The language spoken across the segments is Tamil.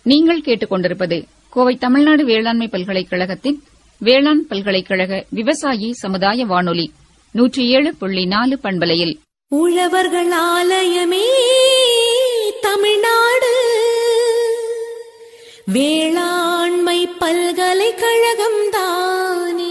நீங்கள் கேட்டுக்கொண்டிருப்பது கோவை தமிழ்நாடு வேளாண்மை பல்கலைக்கழகத்தின் வேளாண் பல்கலைக்கழக விவசாயி சமுதாய வானொலி நூற்றி ஏழு புள்ளி நாலு பண்பலையில் உழவர்கள் ஆலயமே தமிழ்நாடு வேளாண்மை பல்கலைக்கழகம் தானே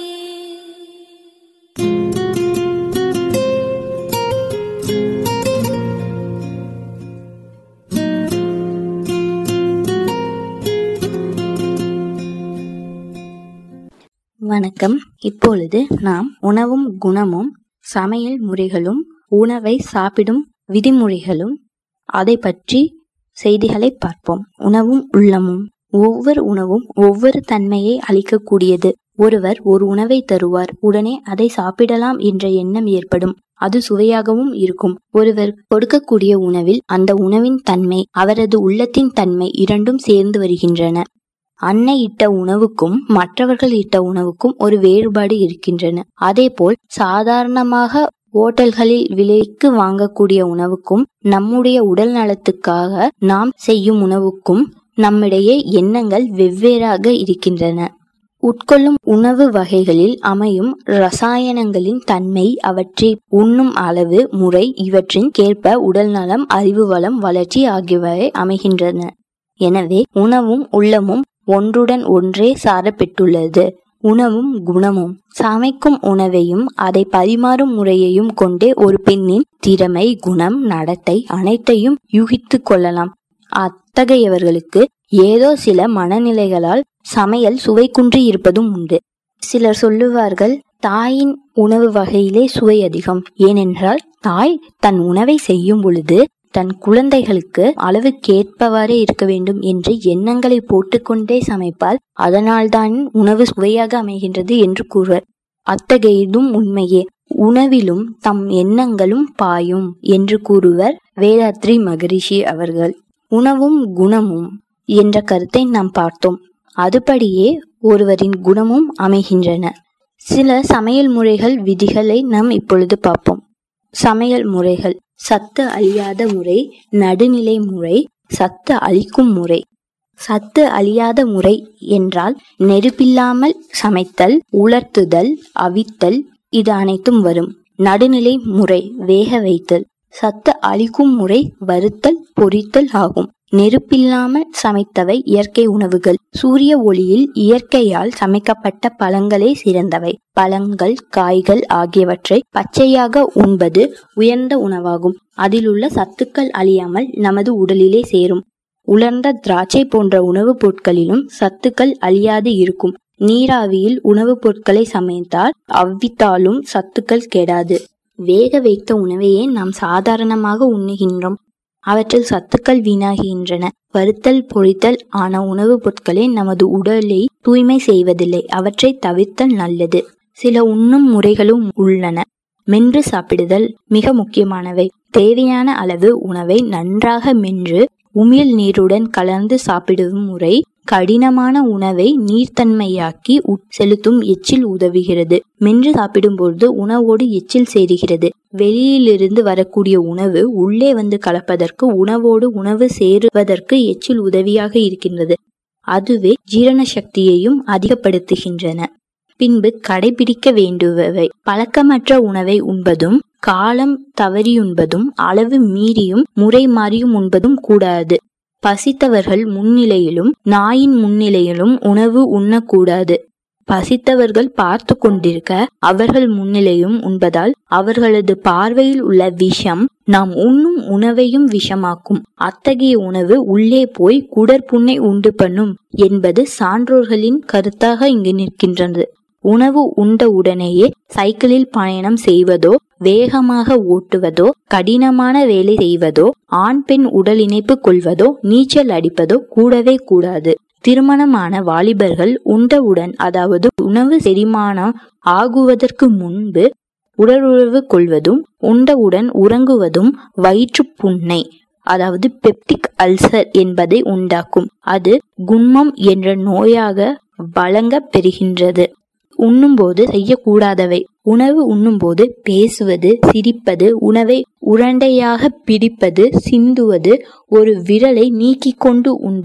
வணக்கம் இப்பொழுது நாம் உணவும் குணமும் சமையல் முறைகளும் உணவை சாப்பிடும் விதிமுறைகளும் அதை பற்றி செய்திகளை பார்ப்போம் உணவும் உள்ளமும் ஒவ்வொரு உணவும் ஒவ்வொரு தன்மையை அளிக்கக்கூடியது ஒருவர் ஒரு உணவை தருவார் உடனே அதை சாப்பிடலாம் என்ற எண்ணம் ஏற்படும் அது சுவையாகவும் இருக்கும் ஒருவர் கொடுக்கக்கூடிய உணவில் அந்த உணவின் தன்மை அவரது உள்ளத்தின் தன்மை இரண்டும் சேர்ந்து வருகின்றன அன்னை இட்ட உணவுக்கும் மற்றவர்கள் இட்ட உணவுக்கும் ஒரு வேறுபாடு இருக்கின்றன அதேபோல் சாதாரணமாக ஓட்டல்களில் விலைக்கு வாங்கக்கூடிய உணவுக்கும் நம்முடைய உடல் நலத்துக்காக நாம் செய்யும் உணவுக்கும் நம்மிடையே எண்ணங்கள் வெவ்வேறாக இருக்கின்றன உட்கொள்ளும் உணவு வகைகளில் அமையும் ரசாயனங்களின் தன்மை அவற்றை உண்ணும் அளவு முறை இவற்றின் கேற்ப உடல்நலம் அறிவு வளம் வளர்ச்சி ஆகியவை அமைகின்றன எனவே உணவும் உள்ளமும் ஒன்றுடன் ஒன்றே சாரப்பெற்றுள்ளது உணவும் குணமும் சமைக்கும் உணவையும் அதை பரிமாறும் முறையையும் கொண்டே ஒரு பெண்ணின் திறமை குணம் நடத்தை அனைத்தையும் யூகித்து கொள்ளலாம் அத்தகையவர்களுக்கு ஏதோ சில மனநிலைகளால் சமையல் சுவை குன்றி இருப்பதும் உண்டு சிலர் சொல்லுவார்கள் தாயின் உணவு வகையிலே சுவை அதிகம் ஏனென்றால் தாய் தன் உணவை செய்யும் பொழுது தன் குழந்தைகளுக்கு அளவுக்கேற்பவாறே இருக்க வேண்டும் என்று எண்ணங்களை போட்டுக்கொண்டே சமைப்பால் அதனால்தான் உணவு சுவையாக அமைகின்றது என்று கூறுவர் அத்தகையதும் உண்மையே உணவிலும் தம் எண்ணங்களும் பாயும் என்று கூறுவர் வேதாத்ரி மகரிஷி அவர்கள் உணவும் குணமும் என்ற கருத்தை நாம் பார்த்தோம் அதுபடியே ஒருவரின் குணமும் அமைகின்றன சில சமையல் முறைகள் விதிகளை நாம் இப்பொழுது பார்ப்போம் சமையல் முறைகள் சத்து அழியாத முறை நடுநிலை முறை சத்து அழிக்கும் முறை சத்து அழியாத முறை என்றால் நெருப்பில்லாமல் சமைத்தல் உலர்த்துதல் அவித்தல் இது அனைத்தும் வரும் நடுநிலை முறை வேக வைத்தல் சத்து அழிக்கும் முறை வறுத்தல் பொரித்தல் ஆகும் நெருப்பில்லாமல் சமைத்தவை இயற்கை உணவுகள் சூரிய ஒளியில் இயற்கையால் சமைக்கப்பட்ட பழங்களே சிறந்தவை பழங்கள் காய்கள் ஆகியவற்றை பச்சையாக உண்பது உயர்ந்த உணவாகும் அதிலுள்ள சத்துக்கள் அழியாமல் நமது உடலிலே சேரும் உலர்ந்த திராட்சை போன்ற உணவுப் பொருட்களிலும் சத்துக்கள் அழியாது இருக்கும் நீராவியில் உணவுப் பொருட்களை சமைத்தால் அவ்வித்தாலும் சத்துக்கள் கெடாது வேக வைத்த உணவையே நாம் சாதாரணமாக உண்ணுகின்றோம் அவற்றில் சத்துக்கள் வீணாகின்றன வறுத்தல் பொரித்தல் ஆன உணவுப் பொருட்களே நமது உடலை தூய்மை செய்வதில்லை அவற்றை தவிர்த்தல் நல்லது சில உண்ணும் முறைகளும் உள்ளன மென்று சாப்பிடுதல் மிக முக்கியமானவை தேவையான அளவு உணவை நன்றாக மென்று உமிழ் நீருடன் கலந்து சாப்பிடும் முறை கடினமான உணவை நீர்த்தன்மையாக்கி செலுத்தும் எச்சில் உதவுகிறது மென்று சாப்பிடும்போது உணவோடு எச்சில் சேருகிறது வெளியிலிருந்து வரக்கூடிய உணவு உள்ளே வந்து கலப்பதற்கு உணவோடு உணவு சேருவதற்கு எச்சில் உதவியாக இருக்கின்றது அதுவே ஜீரண சக்தியையும் அதிகப்படுத்துகின்றன பின்பு கடைபிடிக்க வேண்டுபவை பழக்கமற்ற உணவை உண்பதும் காலம் தவறியுண்பதும் அளவு மீறியும் முறை மாறியும் உண்பதும் கூடாது பசித்தவர்கள் முன்னிலையிலும் நாயின் முன்னிலையிலும் உணவு உண்ணக்கூடாது பசித்தவர்கள் பார்த்து கொண்டிருக்க அவர்கள் முன்னிலையும் உண்பதால் அவர்களது பார்வையில் உள்ள விஷம் நாம் உண்ணும் உணவையும் விஷமாக்கும் அத்தகைய உணவு உள்ளே போய் குடற்புண்ணை உண்டு பண்ணும் என்பது சான்றோர்களின் கருத்தாக இங்கு நிற்கின்றது உணவு உண்ட உடனேயே சைக்கிளில் பயணம் செய்வதோ வேகமாக ஓட்டுவதோ கடினமான வேலை செய்வதோ ஆண் பெண் உடல் இணைப்பு கொள்வதோ நீச்சல் அடிப்பதோ கூடவே கூடாது திருமணமான வாலிபர்கள் உண்டவுடன் அதாவது உணவு செரிமானம் ஆகுவதற்கு முன்பு உடலுறவு கொள்வதும் உண்டவுடன் உறங்குவதும் வயிற்று புண்ணை அதாவது பெப்டிக் அல்சர் என்பதை உண்டாக்கும் அது குன்மம் என்ற நோயாக வழங்க பெறுகின்றது உண்ணும்போது செய்யக்கூடாதவை உணவு உண்ணும்போது பேசுவது சிரிப்பது உணவை உருண்டையாக பிடிப்பது சிந்துவது ஒரு விரலை நீக்கிக் கொண்டு உண்பது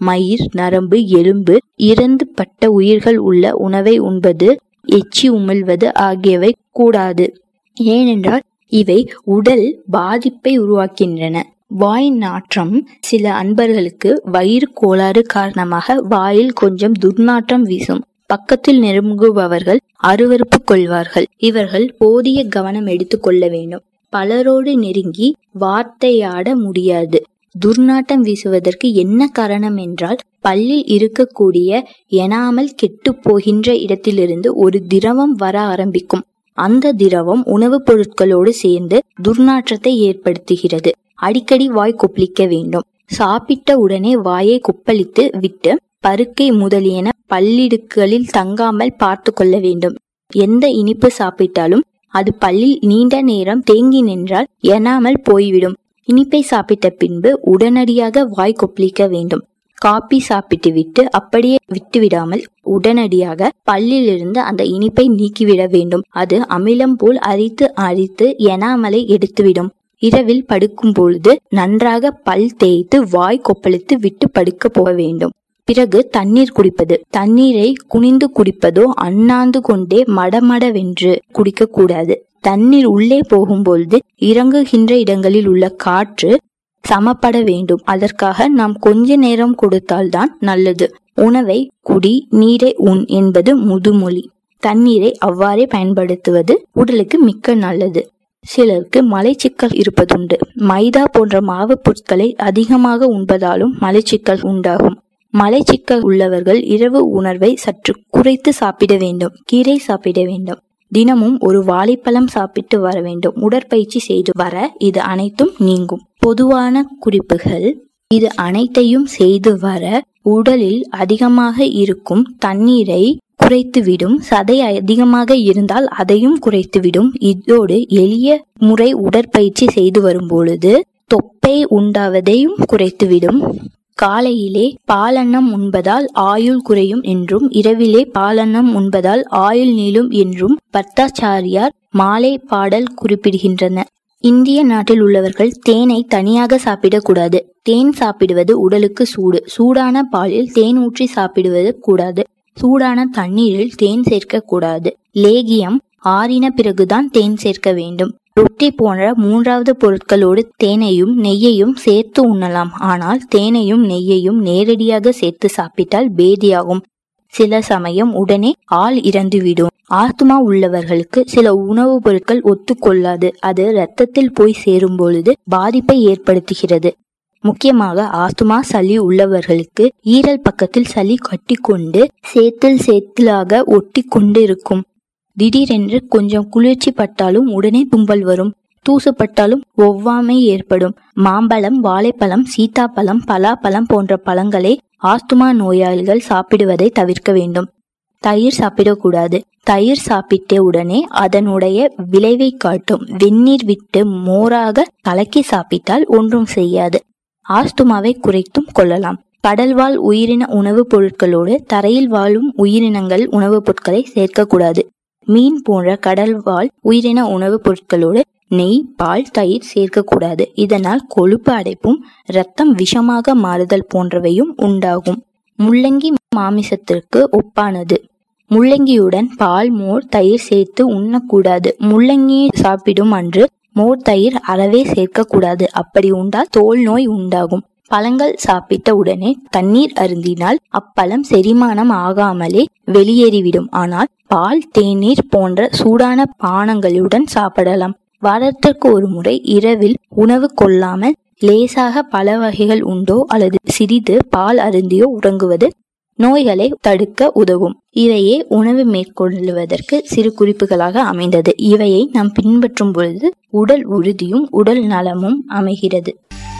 மயிர் நரம்பு எலும்பு இறந்து பட்ட உயிர்கள் உள்ள உணவை உண்பது எச்சி உமிழ்வது ஆகியவை கூடாது ஏனென்றால் இவை உடல் பாதிப்பை உருவாக்கின்றன வாய் நாற்றம் சில அன்பர்களுக்கு வயிறு கோளாறு காரணமாக வாயில் கொஞ்சம் துர்நாற்றம் வீசும் பக்கத்தில் நெருங்குபவர்கள் அருவருப்பு கொள்வார்கள் இவர்கள் போதிய கவனம் எடுத்துக்கொள்ள வேண்டும் பலரோடு நெருங்கி வார்த்தையாட முடியாது துர்நாற்றம் வீசுவதற்கு என்ன காரணம் என்றால் பல்லில் இருக்கக்கூடிய எனாமல் கெட்டு போகின்ற இடத்திலிருந்து ஒரு திரவம் வர ஆரம்பிக்கும் அந்த திரவம் உணவுப் பொருட்களோடு சேர்ந்து துர்நாற்றத்தை ஏற்படுத்துகிறது அடிக்கடி வாய் கொப்பளிக்க வேண்டும் சாப்பிட்ட உடனே வாயை கொப்பளித்து விட்டு பருக்கை முதலியன பல்லிடுக்களில் தங்காமல் பார்த்து கொள்ள வேண்டும் எந்த இனிப்பு சாப்பிட்டாலும் அது பல்லில் நீண்ட நேரம் தேங்கி நின்றால் எனாமல் போய்விடும் இனிப்பை சாப்பிட்ட பின்பு உடனடியாக வாய் கொப்பளிக்க வேண்டும் காப்பி சாப்பிட்டு விட்டு அப்படியே விட்டுவிடாமல் உடனடியாக பல்லிலிருந்து அந்த இனிப்பை நீக்கிவிட வேண்டும் அது அமிலம் போல் அரித்து அரித்து எனாமலை எடுத்துவிடும் இரவில் படுக்கும் பொழுது நன்றாக பல் தேய்த்து வாய் கொப்பளித்து விட்டு படுக்க போக வேண்டும் பிறகு தண்ணீர் குடிப்பது தண்ணீரை குனிந்து குடிப்பதோ அண்ணாந்து கொண்டே மடமடவென்று குடிக்க கூடாது தண்ணீர் உள்ளே போகும்பொழுது இறங்குகின்ற இடங்களில் உள்ள காற்று சமப்பட வேண்டும் அதற்காக நாம் கொஞ்ச நேரம் கொடுத்தால்தான் நல்லது உணவை குடி நீரை உண் என்பது முதுமொழி தண்ணீரை அவ்வாறே பயன்படுத்துவது உடலுக்கு மிக்க நல்லது சிலருக்கு மலைச்சிக்கல் இருப்பதுண்டு மைதா போன்ற மாவு பொருட்களை அதிகமாக உண்பதாலும் மலைச்சிக்கல் உண்டாகும் மலைச்சிக்கல் உள்ளவர்கள் இரவு உணர்வை சற்று குறைத்து சாப்பிட வேண்டும் கீரை சாப்பிட வேண்டும் தினமும் ஒரு வாழைப்பழம் சாப்பிட்டு வர வேண்டும் உடற்பயிற்சி செய்து வர இது அனைத்தும் நீங்கும் பொதுவான குறிப்புகள் இது அனைத்தையும் செய்து வர உடலில் அதிகமாக இருக்கும் தண்ணீரை குறைத்துவிடும் சதை அதிகமாக இருந்தால் அதையும் குறைத்துவிடும் இதோடு எளிய முறை உடற்பயிற்சி செய்து வரும் பொழுது தொப்பை உண்டாவதையும் குறைத்துவிடும் காலையிலே பாலன்னம் உண்பதால் ஆயுள் குறையும் என்றும் இரவிலே பாலன்னம் உண்பதால் ஆயுள் நீளும் என்றும் பர்த்தாச்சாரியார் மாலை பாடல் குறிப்பிடுகின்றன இந்திய நாட்டில் உள்ளவர்கள் தேனை தனியாக சாப்பிடக்கூடாது தேன் சாப்பிடுவது உடலுக்கு சூடு சூடான பாலில் தேன் ஊற்றி சாப்பிடுவது கூடாது சூடான தண்ணீரில் தேன் சேர்க்க கூடாது லேகியம் ஆறின பிறகுதான் தேன் சேர்க்க வேண்டும் ரொட்டி போன்ற மூன்றாவது பொருட்களோடு தேனையும் நெய்யையும் சேர்த்து உண்ணலாம் ஆனால் தேனையும் நெய்யையும் நேரடியாக சேர்த்து சாப்பிட்டால் பேதியாகும் சில சமயம் உடனே ஆள் இறந்துவிடும் ஆத்மா உள்ளவர்களுக்கு சில உணவுப் பொருட்கள் ஒத்துக்கொள்ளாது அது இரத்தத்தில் போய் சேரும் பொழுது பாதிப்பை ஏற்படுத்துகிறது முக்கியமாக ஆஸ்துமா சளி உள்ளவர்களுக்கு ஈரல் பக்கத்தில் சளி கட்டிக்கொண்டு சேத்தில் சேத்திலாக ஒட்டி கொண்டு இருக்கும் திடீரென்று கொஞ்சம் குளிர்ச்சி பட்டாலும் உடனே தும்பல் வரும் தூசு பட்டாலும் ஒவ்வாமை ஏற்படும் மாம்பழம் வாழைப்பழம் சீத்தாப்பழம் பலாப்பழம் போன்ற பழங்களை ஆஸ்துமா நோயாளிகள் சாப்பிடுவதை தவிர்க்க வேண்டும் தயிர் சாப்பிடக்கூடாது தயிர் சாப்பிட்ட உடனே அதனுடைய விளைவை காட்டும் வெந்நீர் விட்டு மோராக கலக்கி சாப்பிட்டால் ஒன்றும் செய்யாது ஆஸ்துமாவை குறைத்தும் கொள்ளலாம் கடல்வாழ் உயிரின உணவுப் பொருட்களோடு தரையில் வாழும் உயிரினங்கள் உணவுப் பொருட்களை சேர்க்கக்கூடாது மீன் போன்ற கடல்வாழ் உயிரின உணவுப் பொருட்களோடு நெய் பால் தயிர் சேர்க்கக்கூடாது இதனால் கொழுப்பு அடைப்பும் இரத்தம் விஷமாக மாறுதல் போன்றவையும் உண்டாகும் முள்ளங்கி மாமிசத்திற்கு ஒப்பானது முள்ளங்கியுடன் பால் மோர் தயிர் சேர்த்து உண்ணக்கூடாது முள்ளங்கியை சாப்பிடும் அன்று மோர் தயிர் அறவே சேர்க்கக்கூடாது அப்படி உண்டால் தோல் நோய் உண்டாகும் பழங்கள் சாப்பிட்ட உடனே தண்ணீர் அருந்தினால் அப்பழம் செரிமானம் ஆகாமலே வெளியேறிவிடும் ஆனால் பால் தேநீர் போன்ற சூடான பானங்களுடன் சாப்பிடலாம் வாரத்திற்கு ஒரு முறை இரவில் உணவு கொள்ளாமல் லேசாக பல வகைகள் உண்டோ அல்லது சிறிது பால் அருந்தியோ உறங்குவது நோய்களை தடுக்க உதவும் இவையே உணவு மேற்கொள்வதற்கு சிறு குறிப்புகளாக அமைந்தது இவையை நாம் பின்பற்றும் பொழுது உடல் உறுதியும் உடல் நலமும் அமைகிறது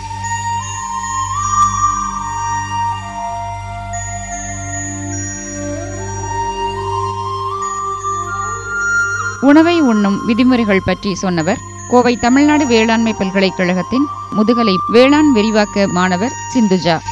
உணவை உண்ணும் விதிமுறைகள் பற்றி சொன்னவர் கோவை தமிழ்நாடு வேளாண்மை பல்கலைக்கழகத்தின் முதுகலை வேளாண் விரிவாக்க மாணவர் சிந்துஜா